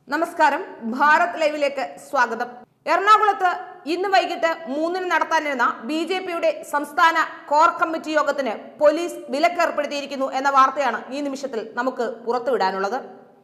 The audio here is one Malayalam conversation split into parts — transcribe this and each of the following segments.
നമസ്കാരം ഭാരത് ലൈവിലേക്ക് സ്വാഗതം എറണാകുളത്ത് ഇന്ന് വൈകിട്ട് മൂന്നിന് നടത്താനിരുന്ന ബി ജെ പിയുടെ സംസ്ഥാന കോർ കമ്മിറ്റി യോഗത്തിന് പോലീസ് വിലക്കേർപ്പെടുത്തിയിരിക്കുന്നു എന്ന വാർത്തയാണ് ഈ നിമിഷത്തിൽ നമുക്ക് പുറത്തുവിടാനുള്ളത്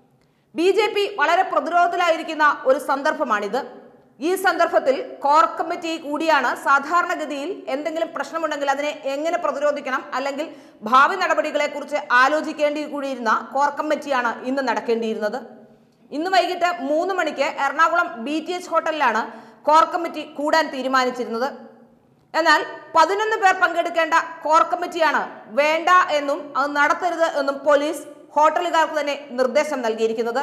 ബി ജെ പി വളരെ പ്രതിരോധത്തിലായിരിക്കുന്ന ഒരു സന്ദർഭമാണിത് ഈ സന്ദർഭത്തിൽ കോർ കമ്മിറ്റി കൂടിയാണ് സാധാരണഗതിയിൽ എന്തെങ്കിലും പ്രശ്നമുണ്ടെങ്കിൽ അതിനെ എങ്ങനെ പ്രതിരോധിക്കണം അല്ലെങ്കിൽ ഭാവി നടപടികളെ കുറിച്ച് ആലോചിക്കേണ്ടി കൂടിയിരുന്ന കോർ കമ്മിറ്റിയാണ് ഇന്ന് നടക്കേണ്ടിയിരുന്നത് ഇന്ന് വൈകിട്ട് മൂന്ന് മണിക്ക് എറണാകുളം ബി ടി എച്ച് ഹോട്ടലിലാണ് കോർ കമ്മിറ്റി കൂടാൻ തീരുമാനിച്ചിരുന്നത് എന്നാൽ പതിനൊന്ന് പേർ പങ്കെടുക്കേണ്ട കോർ കമ്മിറ്റിയാണ് വേണ്ട എന്നും അത് നടത്തരുത് എന്നും പോലീസ് ഹോട്ടലുകാർക്ക് തന്നെ നിർദ്ദേശം നൽകിയിരിക്കുന്നത്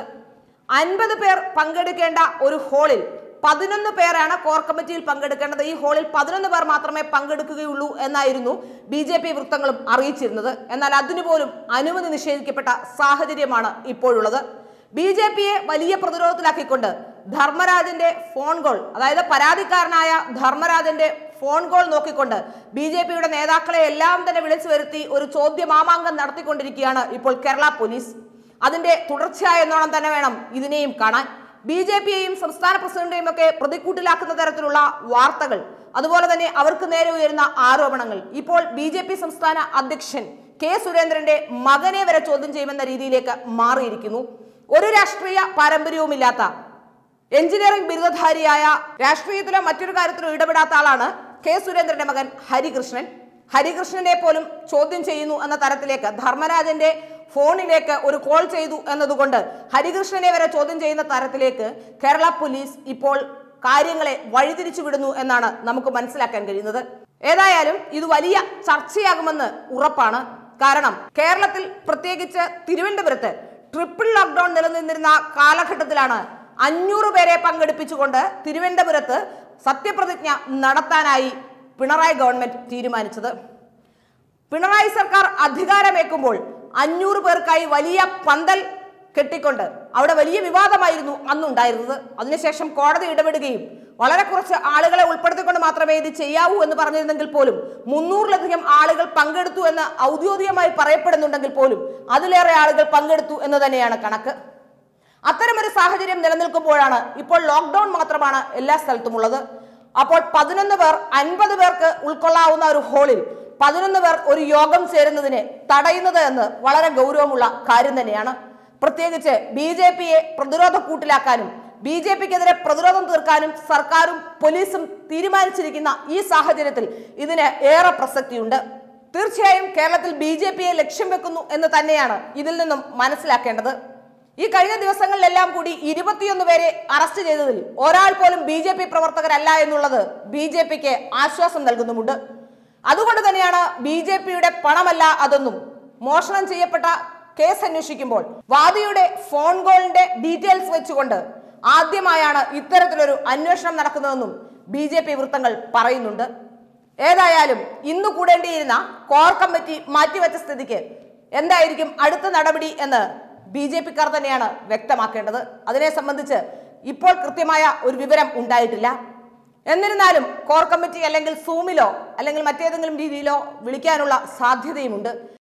അൻപത് പേർ പങ്കെടുക്കേണ്ട ഒരു ഹാളിൽ പതിനൊന്ന് പേരാണ് കോർ കമ്മിറ്റിയിൽ പങ്കെടുക്കേണ്ടത് ഈ ഹാളിൽ പതിനൊന്ന് പേർ മാത്രമേ പങ്കെടുക്കുകയുള്ളൂ എന്നായിരുന്നു ബി ജെ പി വൃത്തങ്ങളും അറിയിച്ചിരുന്നത് എന്നാൽ അതിനുപോലും അനുമതി നിഷേധിക്കപ്പെട്ട സാഹചര്യമാണ് ഇപ്പോഴുള്ളത് ബി ജെ പിയെ വലിയ പ്രതിരോധത്തിലാക്കിക്കൊണ്ട് ധർമ്മരാജന്റെ ഫോൺ കോൾ അതായത് പരാതിക്കാരനായ ധർമ്മരാജന്റെ ഫോൺ കോൾ നോക്കിക്കൊണ്ട് ബി ജെ പിയുടെ നേതാക്കളെ എല്ലാം തന്നെ വിളിച്ചു വരുത്തി ഒരു ചോദ്യമാമാങ്കം നടത്തിക്കൊണ്ടിരിക്കുകയാണ് ഇപ്പോൾ കേരള പോലീസ് അതിന്റെ തുടർച്ചയായ എന്നോണം തന്നെ വേണം ഇതിനെയും കാണാൻ ബി ജെ പിയെയും സംസ്ഥാന പ്രസിഡന്റിനെയും ഒക്കെ പ്രതിക്കൂട്ടിലാക്കുന്ന തരത്തിലുള്ള വാർത്തകൾ അതുപോലെ തന്നെ അവർക്ക് നേരെ ഉയരുന്ന ആരോപണങ്ങൾ ഇപ്പോൾ ബി ജെ പി സംസ്ഥാന അധ്യക്ഷൻ കെ സുരേന്ദ്രന്റെ മകനെ വരെ ചോദ്യം ചെയ്യുമെന്ന രീതിയിലേക്ക് മാറിയിരിക്കുന്നു ഒരു രാഷ്ട്രീയ പാരമ്പര്യവുമില്ലാത്ത എഞ്ചിനീയറിംഗ് ബിരുദധാരിയായ രാഷ്ട്രീയത്തിലോ മറ്റൊരു കാര്യത്തിലോ ഇടപെടാത്ത ആളാണ് കെ സുരേന്ദ്രന്റെ മകൻ ഹരികൃഷ്ണൻ ഹരികൃഷ്ണനെ പോലും ചോദ്യം ചെയ്യുന്നു എന്ന തരത്തിലേക്ക് ധർമ്മരാജന്റെ ഫോണിലേക്ക് ഒരു കോൾ ചെയ്തു എന്നതുകൊണ്ട് ഹരികൃഷ്ണനെ വരെ ചോദ്യം ചെയ്യുന്ന തരത്തിലേക്ക് കേരള പോലീസ് ഇപ്പോൾ കാര്യങ്ങളെ വഴിതിരിച്ചു വിടുന്നു എന്നാണ് നമുക്ക് മനസ്സിലാക്കാൻ കഴിയുന്നത് ഏതായാലും ഇത് വലിയ ചർച്ചയാകുമെന്ന് ഉറപ്പാണ് കാരണം കേരളത്തിൽ പ്രത്യേകിച്ച് തിരുവനന്തപുരത്ത് ട്രിപ്പിൾ ലോക്ക്ഡൌൺ നിലനിന്നിരുന്ന കാലഘട്ടത്തിലാണ് അഞ്ഞൂറ് പേരെ പങ്കെടുപ്പിച്ചുകൊണ്ട് തിരുവനന്തപുരത്ത് സത്യപ്രതിജ്ഞ നടത്താനായി പിണറായി ഗവൺമെന്റ് തീരുമാനിച്ചത് പിണറായി സർക്കാർ അധികാരമേക്കുമ്പോൾ അഞ്ഞൂറ് പേർക്കായി വലിയ പന്തൽ കെട്ടിക്കൊണ്ട് അവിടെ വലിയ വിവാദമായിരുന്നു അന്നുണ്ടായിരുന്നത് അതിനുശേഷം കോടതി ഇടപെടുകയും വളരെ കുറച്ച് ആളുകളെ ഉൾപ്പെടുത്തിക്കൊണ്ട് മാത്രമേ ഇത് ചെയ്യാവൂ എന്ന് പറഞ്ഞിരുന്നെങ്കിൽ പോലും മുന്നൂറിലധികം ആളുകൾ പങ്കെടുത്തു എന്ന് ഔദ്യോഗികമായി പറയപ്പെടുന്നുണ്ടെങ്കിൽ പോലും അതിലേറെ ആളുകൾ പങ്കെടുത്തു എന്ന് തന്നെയാണ് കണക്ക് അത്തരമൊരു സാഹചര്യം നിലനിൽക്കുമ്പോഴാണ് ഇപ്പോൾ ലോക്ക്ഡൌൺ മാത്രമാണ് എല്ലാ സ്ഥലത്തുമുള്ളത് അപ്പോൾ പതിനൊന്ന് പേർ അൻപത് പേർക്ക് ഉൾക്കൊള്ളാവുന്ന ഒരു ഹാളിൽ പതിനൊന്ന് പേർ ഒരു യോഗം ചേരുന്നതിനെ തടയുന്നത് എന്ന് വളരെ ഗൗരവമുള്ള കാര്യം തന്നെയാണ് പ്രത്യേകിച്ച് ബി ജെ പിയെ പ്രതിരോധ കൂട്ടിലാക്കാനും ബി ജെ പിക്കെതിരെ പ്രതിരോധം തീർക്കാനും സർക്കാരും പോലീസും തീരുമാനിച്ചിരിക്കുന്ന ഈ സാഹചര്യത്തിൽ ഇതിന് ഏറെ പ്രസക്തിയുണ്ട് തീർച്ചയായും കേരളത്തിൽ ബി ജെ പിയെ ലക്ഷ്യം വെക്കുന്നു എന്ന് തന്നെയാണ് ഇതിൽ നിന്നും മനസ്സിലാക്കേണ്ടത് ഈ കഴിഞ്ഞ ദിവസങ്ങളിലെല്ലാം കൂടി ഇരുപത്തിയൊന്ന് പേരെ അറസ്റ്റ് ചെയ്തതിൽ ഒരാൾ പോലും ബി ജെ പി പ്രവർത്തകരല്ല എന്നുള്ളത് ബി ജെ പിക്ക് ആശ്വാസം നൽകുന്നുമുണ്ട് അതുകൊണ്ട് തന്നെയാണ് ബി ജെ പിയുടെ പണമല്ല അതൊന്നും മോഷണം ചെയ്യപ്പെട്ട കേസ് അന്വേഷിക്കുമ്പോൾ വാദിയുടെ ഫോൺ കോളിന്റെ ഡീറ്റെയിൽസ് വെച്ചുകൊണ്ട് ആദ്യമായാണ് ഇത്തരത്തിലൊരു അന്വേഷണം നടക്കുന്നതെന്നും ബി ജെ പി വൃത്തങ്ങൾ പറയുന്നുണ്ട് ഏതായാലും ഇന്ന് കൂടേണ്ടിയിരുന്ന കോർ കമ്മിറ്റി മാറ്റിവെച്ച സ്ഥിതിക്ക് എന്തായിരിക്കും അടുത്ത നടപടി എന്ന് ബി ജെ പിക്കാർ തന്നെയാണ് വ്യക്തമാക്കേണ്ടത് അതിനെ സംബന്ധിച്ച് ഇപ്പോൾ കൃത്യമായ ഒരു വിവരം ഉണ്ടായിട്ടില്ല എന്നിരുന്നാലും കോർ കമ്മിറ്റി അല്ലെങ്കിൽ സൂമിലോ അല്ലെങ്കിൽ മറ്റേതെങ്കിലും രീതിയിലോ വിളിക്കാനുള്ള സാധ്യതയുമുണ്ട്